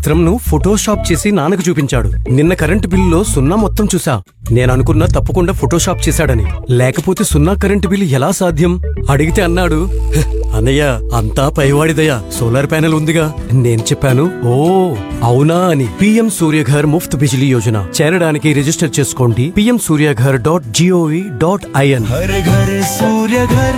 పత్రంను Photoshop చేసి నాన్నకు చూపించాడు నిన్న కరెంటు బిల్లులో సున్నా మొత్తం చూసా నేను అనుకున్నా తప్పకుండా ఫోటోషాప్ చేశాడని లేకపోతే సున్నా కరెంటు బిల్లు ఎలా సాధ్యం అడిగితే అన్నాడు "హ్, అన్నయ్య అంతా పైవాడిదయ్యా సోలార్ ప్యానెల్ ఉందిగా నేను చెప్పాను ఓ అవునా అని పిఎం సూర్యఘర్ ముఫ్త్ బిజిలీ యోజన చేరడానికి రిజిస్టర్ చేసుకోండి PM Suryaghar dot gov dot in हर घर सूर्य घर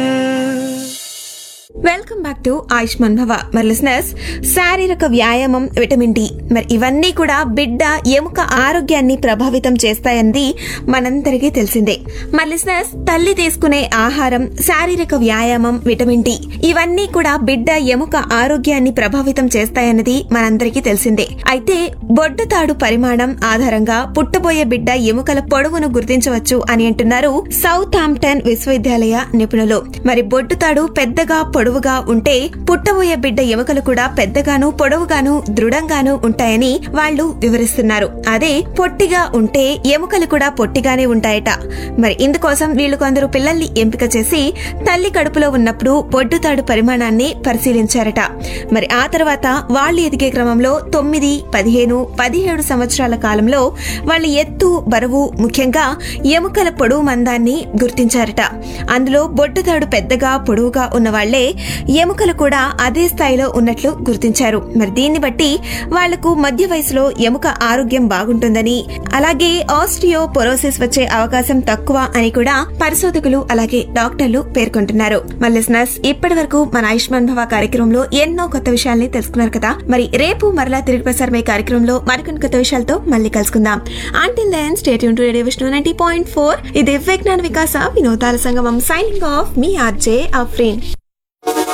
వెల్కమ్ బ్యాక్ టు ఆయుష్మాన్ భవ మరి లిసనర్స్ శారీరక వ్యాయామం విటమిన్ డి మరి ఇవన్నీ కూడా బిడ్డ ఎముక ఆరోగ్యాన్ని ప్రభావితం చేస్తాయన్నది మనందరికీ తెలిసిందే మరి లిసనర్స్ తల్లి తీసుకునే ఆహారం శారీరక వ్యాయామం విటమిన్ డి ఇవన్నీ కూడా బిడ్డ ఎముక ఆరోగ్యాన్ని ప్రభావితం చేస్తాయన్నది మనందరికీ తెలిసిందే అయితే బొడ్డుతాడు పరిమాణం ఆధారంగా పుట్టబోయే బిడ్డ ఎముకల పొడవును గుర్తించవచ్చు అని అంటున్నారు సౌత్ ఆంప్టన్ విశ్వవిద్యాలయ నిపుణులు మరి బొడ్డుతాడు పెద్దగా పొడవుగా ఉంటే పుట్టబోయే బిడ్డ ఎముకలు కూడా పెద్దగాను పొడవుగాను దృఢంగాను ఉంటాయని వాళ్ళు వివరిస్తున్నారు అదే పొట్టిగా ఉంటే ఎముకలు కూడా పొట్టిగానే ఉంటాయట మరి ఇందుకోసం వీళ్ళు కొందరు పిల్లల్ని ఎంపిక చేసి తల్లి కడుపులో ఉన్నప్పుడు బొడ్డుతాడు పరిమాణాన్ని పరిశీలించారట మరి ఆ తర్వాత వాళ్ళు ఎదిగే క్రమంలో తొమ్మిది పదిహేను పదిహేడు సంవత్సరాల కాలంలో వాళ్ళ ఎత్తు బరువు ముఖ్యంగా ఎముకల పొడవు మందాన్ని గుర్తించారట అందులో బొడ్డుతాడు పెద్దగా పొడవుగా ఉన్న వాళ్లే ఎముకలు కూడా అదే స్థాయిలో ఉన్నట్లు గుర్తించారు మరి దీన్ని బట్టి వాళ్లకు మధ్య వయసులో ఎముక ఆరోగ్యం బాగుంటుందని అలాగే ఆస్టియోపొరోసిస్ వచ్చే అవకాశం తక్కువ అని కూడా పరిశోధకులు అలాగే డాక్టర్లు పేర్కొంటున్నారు మరి లిసనర్స్ ఇప్పటి వరకు మన ఆయుష్మాన్ భవ కార్యక్రమంలో ఎన్నో కొత్త విషయాల్ని తెలుసుకున్నారు కదా మరి రేపు మరలా తిరిగి ప్రసారమయ్యే కార్యక్రమంలో మరికొన్ని కొత్త విషయాలతో మళ్ళీ కలుసుకుందాం ఆంటిల్ దెన్ స్టేట్ యూన్ to radio Vishnu ninety point four ఇది విజ్ఞాన వికాస వినోదాల సంగమం సైనింగ్ ఆఫ్ మీ ఆర్జే అఫ్రీన్